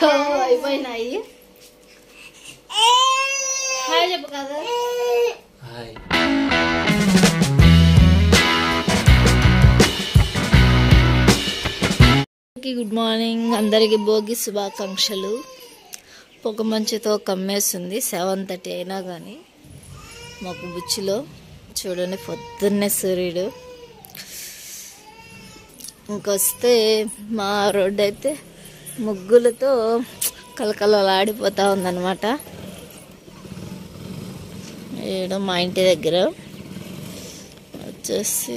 So అయిపోయినాయి hi చెప్పు కదా హాయ్ గుడ్ మార్నింగ్ అందరికి భోగి శుభాకాంక్షలు పొగ మంచుతో కమ్మేస్తుంది సెవెన్ థర్టీ అయినా కానీ మాకు బుచ్చిలో చూడండి పొద్దున్నే సూర్యుడు ఇంకొస్తే మా రోడ్డు అయితే ముగ్గులతో కలకలలాడిపోతూ ఉందన్నమాట ఈడ మా ఇంటి దగ్గర వచ్చేసి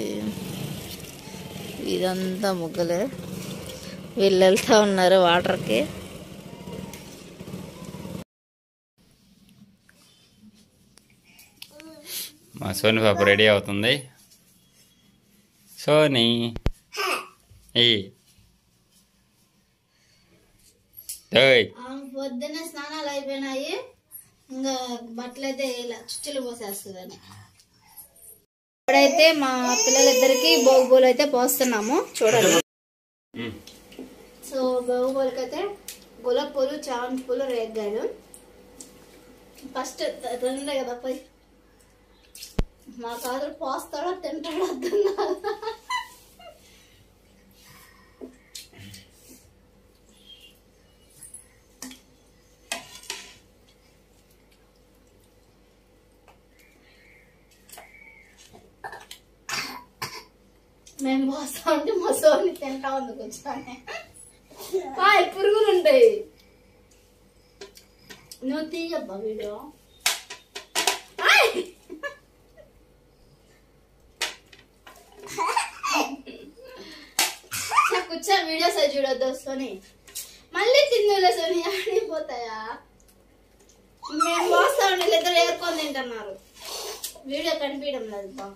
ఇదంతా ముగ్గులే వీళ్ళు వెళ్తా ఉన్నారు వాటర్కి మా సోని పాప రెడీ అవుతుంది సోని ఏ ఓయ్ పొద్దున్నే స్నానాలు అయిపోయినాయి ఇంకా బట్టలు అయితే ఇలా చుచ్చులు పోసేస్తుందని ఇప్పుడైతే మా పిల్లలిద్దరికి భోగిపూలు అయితే పోస్తున్నాము చూడండి సో భోగిపూలకి అయితే గులాబ్ పూలు చామంతి పూలు రేగాడు ఫస్ట్ తిండే కదా పోయి మా కాదు పోస్తాడో తింటాడో అర్థం కాదు మేము పోస్తా ఉంటే మా సోని తింటా ఉంది కూర్చొని పాయ్ పురుగులు ఉంటాయి నువ్వు తీయబ్బా వీడియో ఆయ్! చా, కూర్చో వీడియోస్ అవి చూడొద్దు సోని మళ్ళీ తిందులే సోని ఆడిపోతాయా మేము పోస్తా ఉండే ఇద్దరు ఏరుకొని తింటున్నారు వీడియో కనిపించడం లేదు బా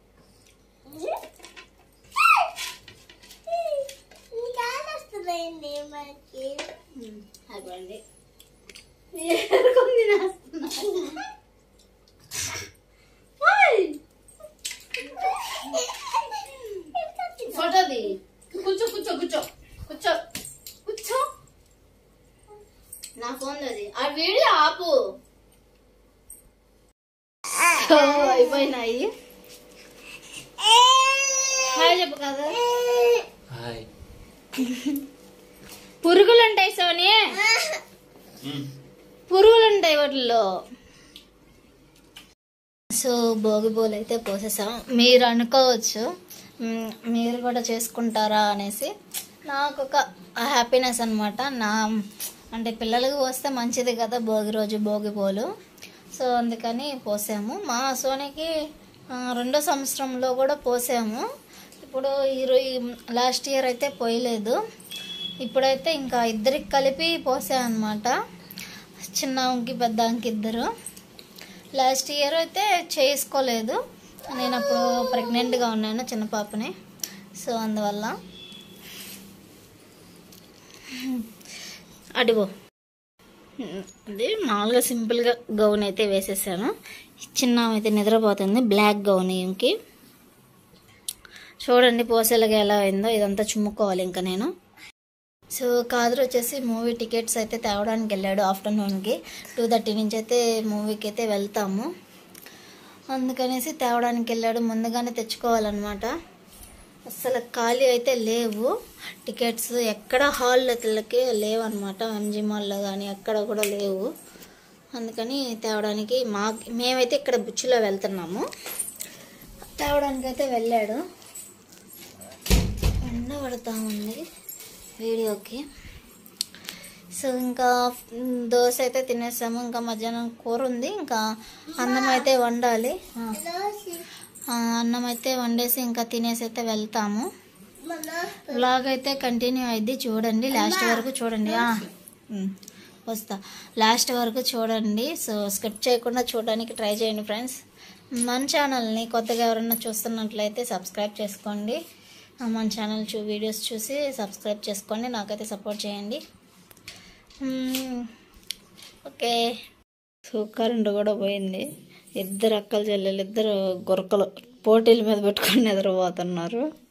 అయిపోయింది ఏరుకొని తినేస్తున్నారు ఓయ్! ఫోటోది కూర్చో కూర్చో కూర్చో కూర్చో కూర్చో నా ఫోన్ అది ఆ వీడియో ఆపు సో, అయిపోయినాయి హాయ్ చెప్పు కదా హాయ్ పురుగులు ఉంటాయి సోని పురుగులు ఉంటాయి వాటిల్లో సో భోగి పూలు అయితే పోసేసాం మీరు అనుకోవచ్చు మ్, మీరు కూడా చేసుకుంటారా అనేసి నాకు ఒక హ్యాపీనెస్ అనమాట నా అంటే పిల్లలకు పోస్తే మంచిది కదా భోగి రోజు భోగి పూలు సో అందుకని పోసాము మా సోనికి ఆ, రెండో సంవత్సరంలో కూడా పోసాము ఇప్పుడు ఈ లాస్ట్ ఇయర్ అయితే పోయలేదు ఇప్పుడైతే ఇంకా ఇద్దరికి కలిపి పోసాను అనమాట చిన్నకి పెద్దకి ఇద్దరు లాస్ట్ ఇయర్ అయితే చేసుకోలేదు నేను అప్పుడు ప్రెగ్నెంట్గా ఉన్నాను చిన్న పాపని సో అందువల్ల అడిగో అది మామూలుగా సింపుల్గా గౌన్ అయితే వేసేసాను చిన్న ఆమె అయితే నిద్రపోతుంది బ్లాక్ గౌన్ ఇంకి చూడండి పోసేలాగా ఎలా అయిందో ఇదంతా చుమ్ముకోవాలి ఇంకా నేను సో కాదర్ వచ్చేసి మూవీ టికెట్స్ అయితే తేవడానికి వెళ్ళాడు ఆఫ్టర్నూన్కి టూ థర్టీ నుంచి అయితే మూవీకి అయితే వెళ్తాము అందుకనేసి తేవడానికి వెళ్ళాడు ముందుగానే తెచ్చుకోవాలన్నమాట అసలు ఖాళీ అయితే లేవు టికెట్స్ ఎక్కడ హాల్లోకి లేవు అనమాట ఎంజీ మాల్లో కానీ ఎక్కడ కూడా లేవు అందుకని తేవడానికి మా మేమైతే ఇక్కడ బుచ్చిలో వెళ్తున్నాము తేవడానికి అయితే వెళ్ళాడు ఎండ పడతా ఉంది వీడియోకి సో ఇంకా మ్, దోశ అయితే తినేసాము ఇంకా మధ్యాహ్నం కూర ఉంది ఇంకా అన్నం అయితే వండాలి ఆ. ఆ, అన్నం అయితే వండేసి ఇంకా తినేసి అయితే వెళ్తాము వ్లాగ్ అయితే కంటిన్యూ అయింది చూడండి లాస్ట్ వరకు చూడండి ఆ, ఉమ్, వస్తా లాస్ట్ వరకు చూడండి సో స్కిప్ చేయకుండా చూడడానికి ట్రై చేయండి ఫ్రెండ్స్ మన ఛానల్ని కొత్తగా ఎవరన్నా చూస్తున్నట్లయితే సబ్స్క్రైబ్ చేసుకోండి ఆ, మన ఛానల్ చూ వీడియోస్ చూసి సబ్స్క్రైబ్ చేసుకోండి నాకైతే సపోర్ట్ చేయండి మ్మ్. ఓకే సో కరెంటు కూడా పోయింది ఇద్దరు అక్కల చెల్లెలు ఇద్దరు గురకలు పోటీల మీద పెట్టుకొని నిద్రపోతున్నారు